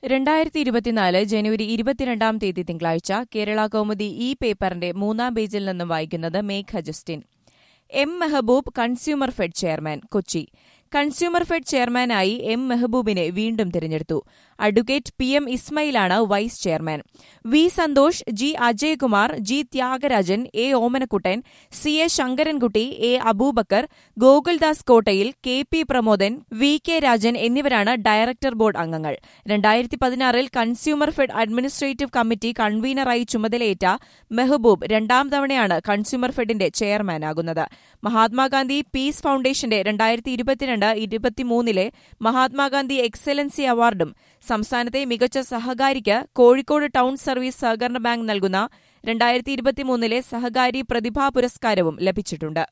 രണ്ടായിരത്തി ഇരുപത്തിനാല് ജനുവരി ഇരുപത്തിരണ്ടാം തീയതി തിങ്കളാഴ്ച കേരള കൗമുദി ഈ പേപ്പറിന്റെ മൂന്നാം പേജിൽ നിന്നും വായിക്കുന്നത് Megha Justin M Mehboob consumer fed chairman Kochi consumer fed ചെയർമാനായി എം മെഹബൂബിനെ വീണ്ടും തിരഞ്ഞെടുത്തു അഡ്വക്കേറ്റ് പി എം ഇസ്മയിലാണ് vice chairman V Santhosh G Ajayakumar G Thyagarajan A Omanakuttan C A Sankarankutty A Aboobacker Gokuldas Kottayil K P Pramodan V K Rajan എന്നിവരാണ് ഡയറക്ടർ ബോർഡ് അംഗങ്ങൾ രണ്ടായിരത്തി പതിനാറിൽ കൺസ്യൂമർ ഫെഡ് അഡ്മിനിസ്ട്രേറ്റീവ് കമ്മിറ്റി കൺവീനറായി ചുമതലയേറ്റ മെഹബൂബ് രണ്ടാം തവണയാണ് കൺസ്യൂമർ ഫെഡിന്റെ ചെയർമാനാകുന്നത് മഹാത്മാഗാന്ധി പീസ് ഫൌണ്ടേഷന്റെ രണ്ടായിരത്തി ഇരുപത്തിരണ്ട് ഇരുപത്തിമൂന്നിലെ മഹാത്മാഗാന്ധി എക്സലൻസി അവാർഡും സംസ്ഥാനത്തെ മികച്ച സഹകാരിക്ക് കോഴിക്കോട് ടൌൺ സർവീസ് സഹകരണ ബാങ്ക് നൽകുന്ന രണ്ടായിരത്തി ഇരുപത്തിമൂന്നിലെ സഹകാരി പ്രതിഭാ പുരസ്കാരവും ലഭിച്ചിട്ടുണ്ട്